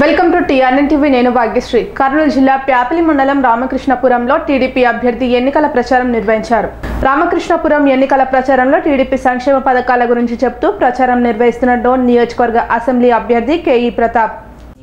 welcome to TRN TV నేను భాగ్యశ్రీ కర్నూలు జిల్లా ప్యాపిలి మండలం రామకృష్ణపురంలో టీడీపీ అభ్యర్థి ఎన్నికల ప్రచారం నిర్వహించారు రామకృష్ణపురం ఎన్నికల ప్రచారంలో టీడీపీ సంక్షేమ పథకాల గురించి చెప్తూ ప్రచారం నిర్వహిస్తున్న డోన్ నియోజకవర్గ అసెంబ్లీ అభ్యర్థి KE Pratap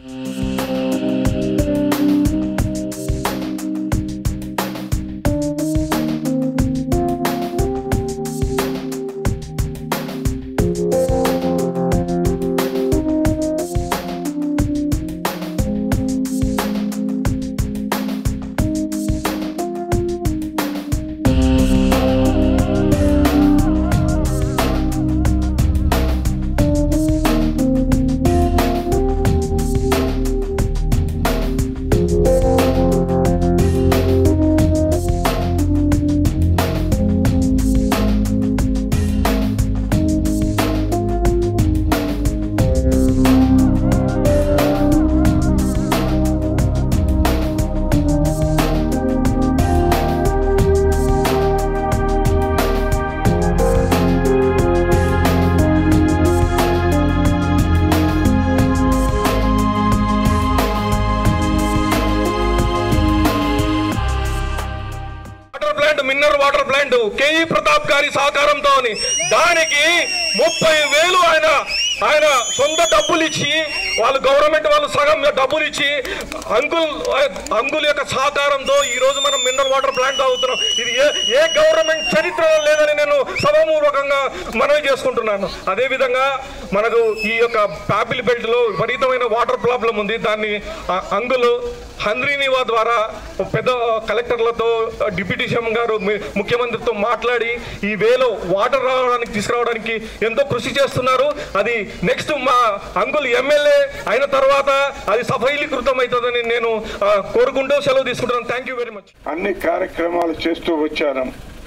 water plant mineral water plant KE Pratap గారి సహకారంతో దానికి ముప్పై వేలు ఆయన ఆయన సొంత డబ్బులు ఇచ్చి వాళ్ళు గవర్నమెంట్ వాళ్ళు సగం డబ్బులు ఇచ్చి అంకుల్ అంకుల్ యొక్క సహకారంతో ఈ రోజు మనం మిన్నర్ వాటర్ ప్లాంట్ తాగుతున్నాం ఇది ఏ ఏ గవర్నమెంట్ చరిత్రలో లేదని నేను సభాపూర్వకంగా మనవి చేసుకుంటున్నాను అదే విధంగా మనకు ఈ యొక్క పాపిల్ బెల్ట్ లో విపరీతమైన వాటర్ ప్రాబ్లం ఉంది దాన్ని ఆ అంకుల్ హంద్రీనివా ద్వారా పెద్ద కలెక్టర్లతో డిప్యూటీ సీఎం గారు మి- ముఖ్యమంత్రితో మాట్లాడి ఈ వేలో వాటర్ రావడానికి తీసుకురావడానికి ఎంతో కృషి చేస్తున్నారు అది నెక్స్ట్ మా అంకుల్ ఎమ్మెల్యే అయిన తర్వాత అది సఫలీకృతం అవుతుందని నేను ఆ, కోరుకుంటూ సెలవు తీసుకుంటున్నాను థ్యాంక్ యూ వెరీ మచ్ అన్ని కార్యక్రమాలు చేస్తూ వచ్చాను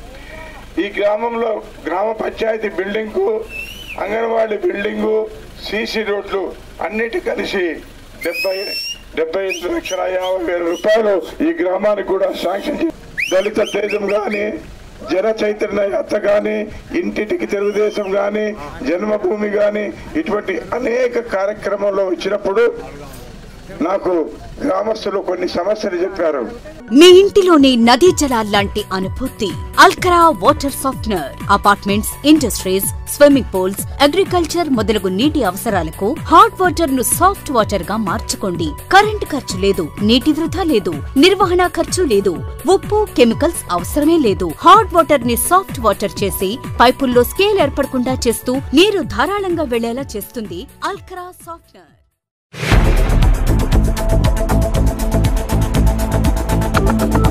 ఈ గ్రామంలో గ్రామ panchayat building anganwadi building CC రోడ్లు అన్నిటి కలిసి డెబ్బై డెబ్బై ఐదు లక్షల యాభై వేల రూపాయలు ఈ గ్రామానికి కూడా శాంక్షన్ చే- దళిత తేజం కానీ జన చైతన్య యాత్ర కానీ ఇంటింటికి తెలుగుదేశం కానీ జన్మభూమి కానీ ఇటువంటి అనేక కార్యక్రమాల్లో వచ్చినప్పుడు నాకు గ్రామస్తులు కొన్ని సమస్యలు చెప్పారు మీ ఇంటిలోని నదీ జలాల్లాంటి అనుభూతి అల్కరా water softener apartments industries swimming pools agriculture మొదలగు నీటి అవసరాలకు హాట్ వాటర్ ను సాఫ్ట్ వాటర్ గా మార్చుకోండి కరెంటు ఖర్చు లేదు నీటి వృధా లేదు నిర్వహణ ఖర్చు లేదు ఉప్పు కెమికల్స్ అవసరమే లేదు హాట్ వాటర్ ని సాఫ్ట్ వాటర్ చేసి పైపుల్లో స్కేల్ ఏర్పడకుండా చేస్తూ నీరు ధారాళంగా వెళ్లేలా చేస్తుంది అల్కరా సాఫ్ట్నర్